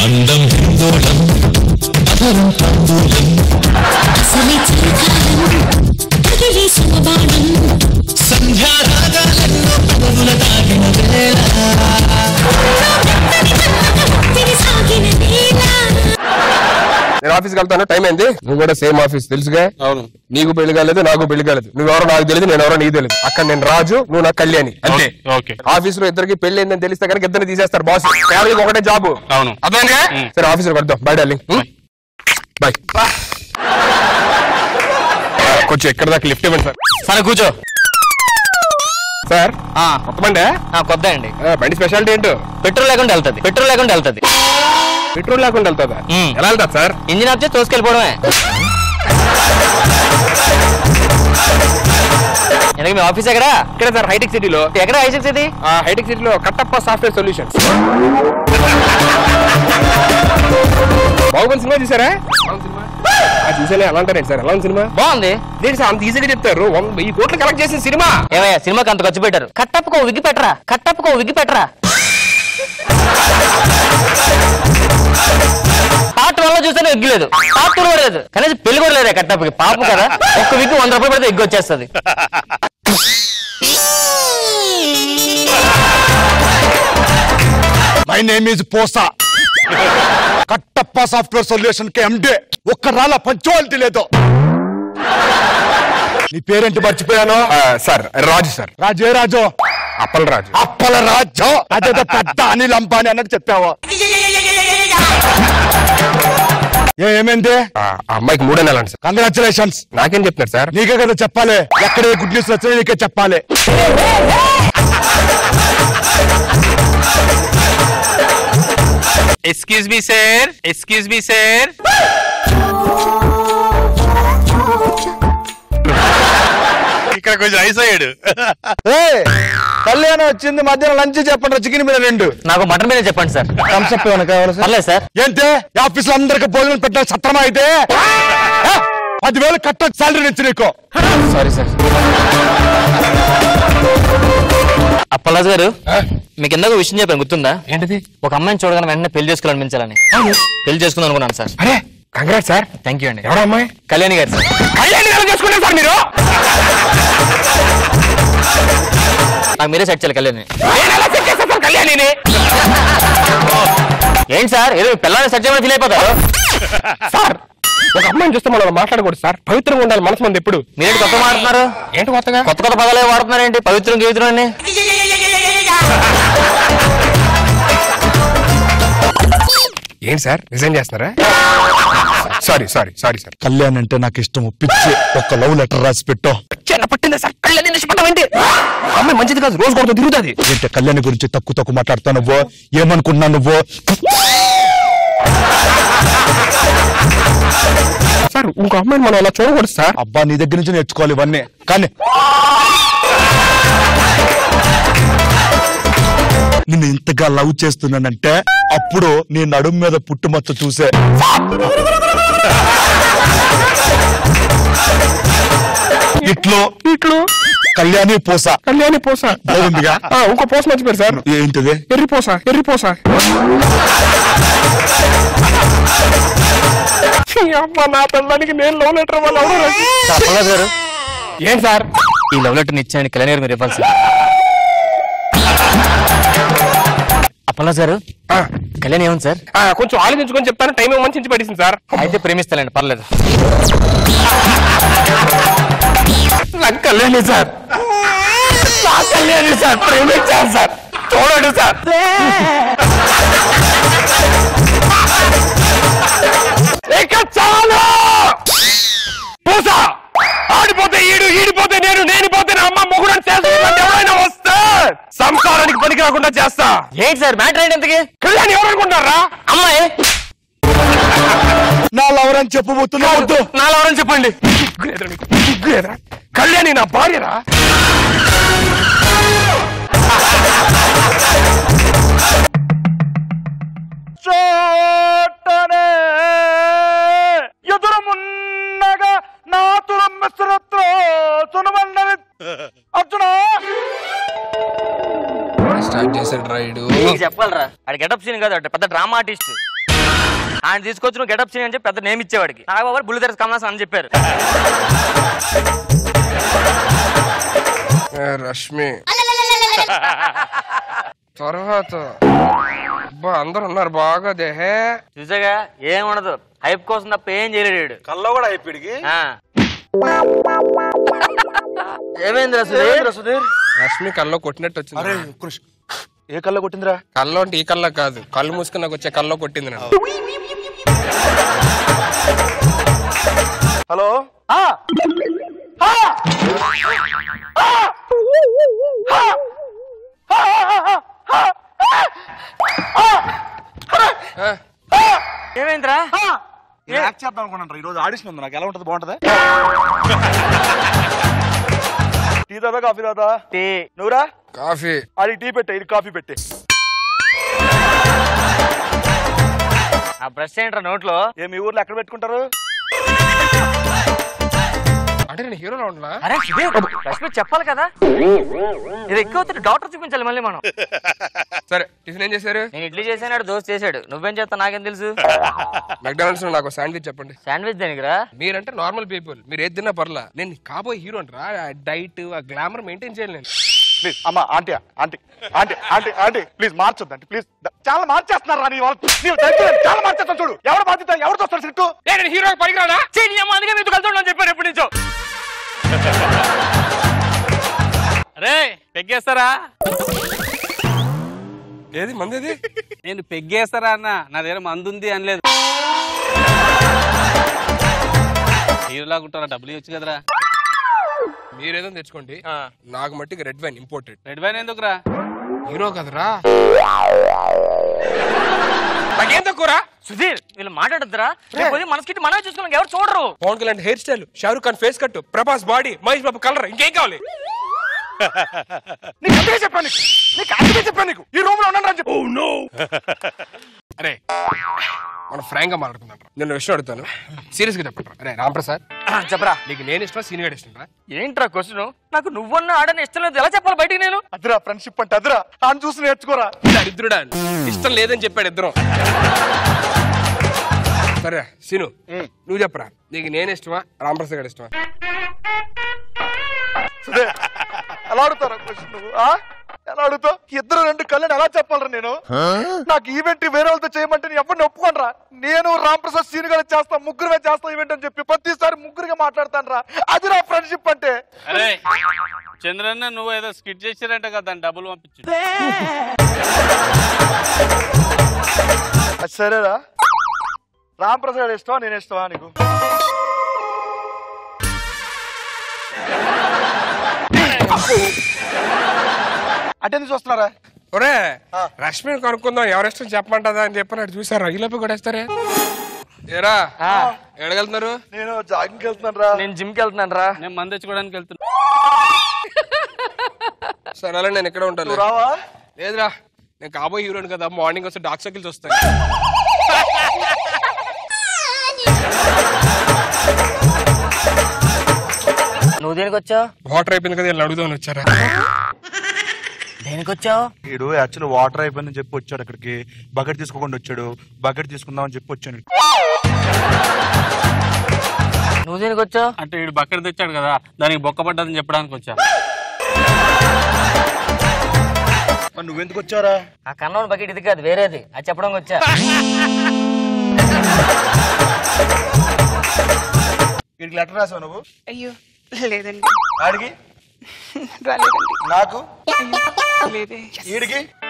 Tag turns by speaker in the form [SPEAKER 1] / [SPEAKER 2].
[SPEAKER 1] అందం హిందోళం అధరం తాంబూలం
[SPEAKER 2] అసలే చలికాలం తగిలే సమబాణం
[SPEAKER 1] సంధ్యారాగాలెన్నో పెదవుల తాగిన వేళ
[SPEAKER 2] తిరి సాగిన వేళ
[SPEAKER 3] నేను ఆఫీస్కి వెళ్తాను టైం అయింది నువ్వు కూడా సేమ్ ఆఫీస్ తెలుసుగా
[SPEAKER 4] అవును
[SPEAKER 3] నీకు పెళ్లి కాలేదు నాకు పెళ్లి కాలేదు నువ్వెవరో నాకు తెలియదు నేను ఎవరో నీకు తెలియదు అక్కడ నేను రాజు నువ్వు నాకు కళ్యాణి అంతే
[SPEAKER 4] ఓకే
[SPEAKER 3] ఆఫీస్ లో ఇద్దరికి పెళ్లి అయిందని తెలిస్తే కనుక ఇద్దరిని తీసేస్తారు బాస్ ఫ్యామిలీకి ఒకటే జాబ్
[SPEAKER 4] అవును.
[SPEAKER 3] అర్థమైందిగా సరే ఆఫీస్ లో కడదాం బై డార్లింగ్ బాయ్ కొంచెం ఎక్కడ దాకా లిఫ్ట్ ఇవ్వండి సార్
[SPEAKER 5] సరే కూర్చో
[SPEAKER 3] సార్
[SPEAKER 5] ఆ,
[SPEAKER 3] కొత్త బండి
[SPEAKER 5] ఆ, కొత్త అండి
[SPEAKER 3] బండి స్పెషాలిటీ ఏంటో
[SPEAKER 5] పెట్రోల్ లేకుండా వెళ్తది పెట్రోల్ లేకుండా వెళ్తది
[SPEAKER 3] పెట్రోల్ లేకుండా వెళ్తుందా
[SPEAKER 5] మ్మ్.
[SPEAKER 3] ఎలా వెళ్తాది సార్
[SPEAKER 5] ఇంజిన్ ఆఫ్ చేసి తోసుకెళ్ళిపోవడమే ఎందుకు మీ ఆఫీస్ ఎక్కడా
[SPEAKER 3] ఇక్కడ సార్ హైటెక్ సిటీలో
[SPEAKER 5] ఎక్కడ ఐసెక్స్ ఇది
[SPEAKER 3] హైటెక్ సిటీలో Kattappa software solutions Baahubali cinema చూసారా ఆ చూసానే ఎలా అంటారండి సార్ ఎలా ఉంది సినిమా
[SPEAKER 5] బాగుంది
[SPEAKER 3] దేని సార్ అంత ఈజీగా చెప్తారు వంద వెయ్యి కోట్లు కలెక్ట్ చేసిన సినిమా
[SPEAKER 5] ఏమయ్యా సినిమాకి అంత ఖర్చు పెట్టారు కట్టప్పకో విగ్గి పెట్టరా కట్టప్పకో విగ్గి పెట్టరా పార్ట్ వన్ లో చూసాను ఎగ్గు లేదు పార్ట్ టూ లేదు కనీసం పెళ్లి కూడా లేదా కట్టప్పకి పాపం కదా ఒక్క విగ్గు వంద రూపాయలు పెడితే ఎగ్గు వచ్చేస్తుంది
[SPEAKER 6] my name is Posa Kattappa software solution కి ఎండే ఒక్క రాళ్ళ పంచువాలిటీ లేదు నీ పేరేంటి మర్చిపోయాను
[SPEAKER 3] సార్ రాజు సార్
[SPEAKER 6] రాజే రాజు
[SPEAKER 3] అప్పల్ రాజు
[SPEAKER 6] అప్పల రాజు అదేదో పెద్ద అనిల్ అంబానీ అన్నట్టు చెప్పావు ఏ ఏమైంది
[SPEAKER 3] ఆ ఆ అమ్మాయికి మూడో నెల సార్
[SPEAKER 6] కంగ్రాచులేషన్స్
[SPEAKER 3] నాకేం చెప్తున్నారు సార్
[SPEAKER 6] నీకే కదా చెప్పాలి ఎక్కడ ఏ గుడ్ న్యూస్ వచ్చినా నీకే చెప్పాలి
[SPEAKER 4] excuse me sir excuse me sir ఇక్కడ కొంచెం ఐస్ అయ్యాడు
[SPEAKER 6] కళ్యాణం వచ్చింది మధ్యాహ్నం లంచ్ చెప్పండి చికెన్ మీద రెండు
[SPEAKER 5] నాకు మటన్ మీద చెప్పండి సార్
[SPEAKER 6] థమ్స్అప్ ఏమైనా కావాలి సార్
[SPEAKER 5] పర్లేదు సార్
[SPEAKER 6] ఏంటి ఆఫీస్ లో అందరికి భోజనం పెట్టాలి సత్రమా అయితే ఏ? పదివేలు కట్టొచ్చు సాలరీ నుంచి నీకు
[SPEAKER 5] సారీ సార్ అప్పలాజ్ గారు మీకు ఇందాక విషయం చెప్పాను గుర్తుందా
[SPEAKER 3] ఏంటిది
[SPEAKER 5] ఒక అమ్మాయిని చూడగానే వెంటనే పెళ్లి చేసుకోవాలనిపించాలని పెళ్లి చేసుకుందాం అనుకున్నాను సార్
[SPEAKER 3] అరే కంగ్రాట్ సార్
[SPEAKER 5] థ్యాంక్ యూ అండి
[SPEAKER 3] ఎవడో అమ్మాయి
[SPEAKER 5] కళ్యాణి గారు సార్
[SPEAKER 3] కళ్యాణి గారు చేసుకున్నారు సార్ మీరు
[SPEAKER 5] నాకు మీరే సెట్ చేయాలి కళ్యాణి
[SPEAKER 3] నేను ఎలా సెట్ చేస్తాను సార్ కళ్యాణిని
[SPEAKER 5] ఏంటి సార్ ఏదో పిల్లల్ని సెట్ చేయమని ఫీల్ అయిపోతారు
[SPEAKER 3] సార్ ఒక అమ్మాయిని చూస్తే మనం అలా మాట్లాడకూడదు సార్ పవిత్రంగా ఉండాలి మనసు మంది ఎప్పుడు
[SPEAKER 5] మీరేంటి కొత్త మాట్లాడుతున్నారు
[SPEAKER 3] ఏంటి కొత్తగా
[SPEAKER 5] కొత్త కొత్త పదాలే వాడుతున్నారు ఏంటి పవిత్రం గీవిత్రం అని
[SPEAKER 3] ఏంటి సార్ రిజైన్ చేస్తున్నారా sorry sorry sorry sir
[SPEAKER 6] Kalyan అంటే నాకు ఇష్టం పిచ్చి ఒక లవ్ లెటర్ రాసి పెట్టు
[SPEAKER 3] చిన్న పట్టిందా సార్ కళ్యాణి నిష్పట్టమేంటి అమ్మాయి మంచిది కాదు రోజు కొడుతూ తిరుగుతుంది
[SPEAKER 6] ఏంటి కళ్యాణ్ గురించి తక్కువ తక్కువ మాట్లాడుతా నువ్వు ఏమనుకున్నా నువ్వు
[SPEAKER 3] సార్ ఇంకో అమ్మాయిని మనం అలా చూడకూడదు సార్
[SPEAKER 6] అబ్బా నీ దగ్గర నుంచి నేర్చుకోవాలి ఇవన్నీ కానీ నిన్ను ఇంతగా లవ్ చేస్తున్నానంటే అప్పుడు నీ నడుం మీద పుట్టుమచ్చ చూసే ఇట్లో
[SPEAKER 3] ఇట్లు
[SPEAKER 6] కళ్యాణి పోస
[SPEAKER 3] కళ్యాణి పోస
[SPEAKER 6] బాగుందిగా
[SPEAKER 3] ఆ, ఇంకో పోస మర్చిపోయారు సార్
[SPEAKER 6] ఏంటిది
[SPEAKER 3] ఎర్రి పోస ఎర్రి పోస అమ్మ నా పిల్లడానికి నేను లవ్ లెటర్ వల్ల ఎవరో రాసి-
[SPEAKER 5] సార్ అప్పలాజ్ గారు
[SPEAKER 3] ఏంటి సార్
[SPEAKER 5] ఈ లవ్ లెటర్ ఇచ్చాను కళ్యాణి గారు మీరు ఇవ్వాలి సార్ అప్పలాజ్ గారు
[SPEAKER 3] ఆ,
[SPEAKER 5] కళ్యాణి ఏముంది సార్
[SPEAKER 3] ఆ, కొంచెం ఆలోచించుకొని చెప్తాను టైం మంచి పడేసింది సార్
[SPEAKER 5] అయితే ప్రేమిస్తానండి పర్లేదు
[SPEAKER 3] నాకు కళ్యాణి సార్ నా కళ్యాణి సార్ ప్రేమించాను సార్ చూడండి సార్ ఇక చాలు పూసా ఆడిపోతే ఈడు ఈడిపోతే నేను నేను పోతే నా అమ్మ మొగుడని చేసుకుంటే ఎవరైనా వస్తే సంసారానికి పనికి రాకుండా చేస్తా
[SPEAKER 5] ఏంటి సార్ మ్యాటర్ ఏంటి ఇంతకి
[SPEAKER 3] కళ్యాణి ఎవరనుకుంటారా
[SPEAKER 5] అమ్మాయి
[SPEAKER 6] నా లవర్ అని చెప్పబోతున్నా వద్దు
[SPEAKER 5] నా లవరని చెప్పండి
[SPEAKER 3] సిగ్గులేదురా నీకు? సిగ్గులేదురా? కళ్యాణి నా భార్యరా
[SPEAKER 6] చోటనే ఎదురుమున్నగా నా తురమ్మిశ్రత్రో తునుమన్నది అర్జున
[SPEAKER 3] స్టార్ట్ చేశాడు రైడు
[SPEAKER 5] నీకు చెప్పాలరా అది గెటప్ సీన్ కాదు అంటే పెద్ద డ్రామా ఆర్టిస్ట్ ఆయన తీసుకొచ్చి నువ్వు గెటప్ చేయని చెప్పి పెద్ద నేమ్ ఇచ్చేవాడికి నాగబాబు బుల్లి తెరస్ కమలాసన్ అని చెప్పారు
[SPEAKER 3] ఏ, రష్మి తర్వాత అబ్బా అందరు ఉన్నారు బాగా దేహే
[SPEAKER 5] చూసాగా ఏం ఉండదు హైప్ కోసం తప్ప ఏం చేయలేడు వీడు.
[SPEAKER 6] కల్లో కూడా అయిపోయిడికి
[SPEAKER 5] ఆ ఏమైందిరా సుధీర్
[SPEAKER 6] సుధీర్
[SPEAKER 3] రష్మి కల్లో కొట్టినట్టు
[SPEAKER 6] అరే
[SPEAKER 3] వచ్చింది
[SPEAKER 6] కృష్ ఏ కల్లో కొట్టిందిరా
[SPEAKER 3] కల్లో అంటే ఈ కల్లో కాదు కళ్ళు మూసుకుని నాకు వచ్చే కల్లో కొట్టింది నన్ను
[SPEAKER 6] హలో
[SPEAKER 5] ఏమైందిరా
[SPEAKER 6] యాక్ట్ చేద్దాం అనుకున్నాను ఈ రోజు ఆడిషన్ ఉంది నాకు ఎలా ఉంటుంది బాగుంటది టీ తాదా కాఫీ తాదా
[SPEAKER 5] టీ.
[SPEAKER 6] నువ్వురా
[SPEAKER 3] కాఫీ
[SPEAKER 6] అది టీ పెట్టే ఇది కాఫీ పెట్టే
[SPEAKER 5] ఆ బ్రష్ ఏంట్రా నోట్లో
[SPEAKER 6] ఏ మీ ఊర్లో ఎక్కడ పెట్టుకుంటారు
[SPEAKER 3] అంటే నేను హీరో రౌండ్లా
[SPEAKER 5] అరే సుధీర్ రష్మి చెప్పాలి కదా ఇది ఎక్కువ అవుతుంది డాక్టర్ చూపించాలి మళ్ళీ మనం
[SPEAKER 3] సరే టిఫిన్ ఏం చేశారు
[SPEAKER 5] నేను ఇడ్లీ చేశాను దోశ చేశాడు నువ్వేం చేస్తావు నాకేం తెలుసు
[SPEAKER 3] మెక్డానల్డ్స్ లో నాకు శాండ్విచ్ చెప్పండి
[SPEAKER 5] శాండ్విచ్ దేనికిరా
[SPEAKER 3] మీరంటే నార్మల్ పీపుల్ మీరు ఏది తిన్నా పర్లా నేను కాబోయే హీరో అంటారా ఆ డైట్ ఆ గ్లామర్ మెయింటైన్ చేయాలి నేను
[SPEAKER 6] ప్లీజ్ అమ్మా aunty aunty aunty aunty aunty please మార్చొద్దండి ప్లీజ్ చాలా మార్చేస్తున్నారు నీ వాళ్ళు నీవు దగ్గర చాలా మార్చేస్తాను చూడు ఎవరు బాధ్యత ఎవరు చూస్తారు సిట్టు
[SPEAKER 3] ఏ, నేను హీరో పనికిరానా
[SPEAKER 5] చెయ్యి అమ్మ అందుకే మీతో కలుతుండని చెప్పారు ఎప్పటి నుంచో
[SPEAKER 7] రే పెగ్గేస్తారా
[SPEAKER 3] ఏది మంది
[SPEAKER 7] నేను పెగ్గేస్తారా అన్న నా దగ్గర మందు ఉంది అనలేదు హీరోలాగుంటారా డబ్బులు ఇవ్వచ్చు కదరా
[SPEAKER 3] మీరేదో తెచ్చుకోండి నాకు మట్టికి red wine imported
[SPEAKER 7] red wine ఎందుకురా
[SPEAKER 3] హీరో కదరా నాకేం తక్కువరా
[SPEAKER 5] సుధీర్ వీళ్ళు మాట్లాడద్దురా రేపు మనసుకి మనమే చూసుకున్నాం ఎవరు చూడరు
[SPEAKER 3] Pawan Kalyan hair style Shahrukh Khan face cut Prabhas body Mahesh Babu colour ఇంకేం కావాలి
[SPEAKER 6] నీకు అందుకే చెప్పాను నీకు నీకు అందుకే చెప్పాను నీకు ఈ రూమ్ లో ఉన్నాను అని చెప్పు
[SPEAKER 3] అరే మనం ఫ్రాంక్ గా మాట్లాడుకుందాం నేను విషయం అడుగుతాను సీరియస్ గా చెప్పండి అరే రాంప్రసాద్
[SPEAKER 5] చెప్పరా
[SPEAKER 3] నీకు నేను ఇష్టం సీనియర్ ఇష్టం రా
[SPEAKER 5] ఏంట్రా క్వశ్చన్ నాకు నువ్వన్న ఆడని ఇష్టం లేదు ఎలా చెప్పాలి బయటికి నేను
[SPEAKER 6] అదిరా ఫ్రెండ్షిప్ అంటే అదిరా ఆయన చూసి నేర్చుకోరా
[SPEAKER 3] దరిద్రుడా ఇష్టం లేదని చెప్పాడు ఇద్దరం సరే సీను నువ్వు చెప్పరా నీకు నేను ఇష్టమా రాంప్రసాద్ గారు ఇష్టమా
[SPEAKER 6] సుధీర్, ఎలా అడుగుతారా క్వశ్చన్ నువ్వు ఆ? ఎలా అడుగుతావు ఇద్దరు రెండు కళ్ళని ఎలా చెప్పాలరా నేను నాకు ఈవెంట్ వేరే వాళ్ళతో చేయమంటే నేను ఎవరిని ఒప్పుకోనరా నేను రామ్ ప్రసాద్ సీన్ గారు చేస్తా ముగ్గురుమే చేస్తా ఈవెంట్ అని చెప్పి ప్రతిసారి ముగ్గురుగా మాట్లాడతాను రా అది నా ఫ్రెండ్షిప్ అంటే
[SPEAKER 7] అరే చంద్రన్న నువ్వు ఏదో స్కిట్ చేసారంట కదా దాని డబ్బులు పంపించు
[SPEAKER 6] అది సరేరా రామ్ ప్రసాద్ ఇష్టమా నేను ఇష్టమా నీకు అంటే ఎందుకు చూస్తున్నారా
[SPEAKER 3] ఒరే రష్మి కనుక్కుందాం ఎవరిష్టం చెప్పమంటదా అని చెప్పి నాడు చూసారా ఈ లోపు కొడేస్తారే ఏరా ఎడగలుగుతున్నారు
[SPEAKER 6] నేను జాగింగ్కి వెళ్తున్నాను రా
[SPEAKER 5] నేను జిమ్ కి వెళ్తున్నాను రా
[SPEAKER 7] నేను మంది తెచ్చుకోవడానికి వెళ్తున్నా
[SPEAKER 3] సరే అలా నేను ఇక్కడ ఉంటాను
[SPEAKER 6] నువ్వు రావా
[SPEAKER 3] లేదురా నేను కాబోయే హీరోని కదా మార్నింగ్ వస్తే డాక్ సర్కిల్స్ వస్తాయి
[SPEAKER 5] నువ్వు దేనికి వచ్చావు
[SPEAKER 3] వాటర్ అయిపోయింది కదా వీళ్ళని అడుగుదామని వచ్చారా
[SPEAKER 5] దేనికి వచ్చావు
[SPEAKER 6] వీడు యాక్చువల్ వాటర్ అయిపోయిందని చెప్పి వచ్చాడు అక్కడికి బకెట్ తీసుకోకుండా వచ్చాడు బకెట్ తీసుకుందామని చెప్పి వచ్చాను
[SPEAKER 5] నువ్వు దేనికి వచ్చావు
[SPEAKER 7] అంటే వీడు బకెట్ తెచ్చాడు కదా దానికి బొక్క పడ్డదని చెప్పడానికి వచ్చా
[SPEAKER 6] మరి నువ్వెందుకు వచ్చారా
[SPEAKER 5] ఆ కన్నోని బకెట్ ఇది కాదు వేరేది అది చెప్పడానికి వచ్చా
[SPEAKER 6] వీడికి లెటర్ రాసావు నువ్వు
[SPEAKER 8] అయ్యో లేదండి
[SPEAKER 6] ఆడికి
[SPEAKER 8] రాలేదండి
[SPEAKER 6] నాకు
[SPEAKER 8] అయ్యో లేదే
[SPEAKER 6] వీడికి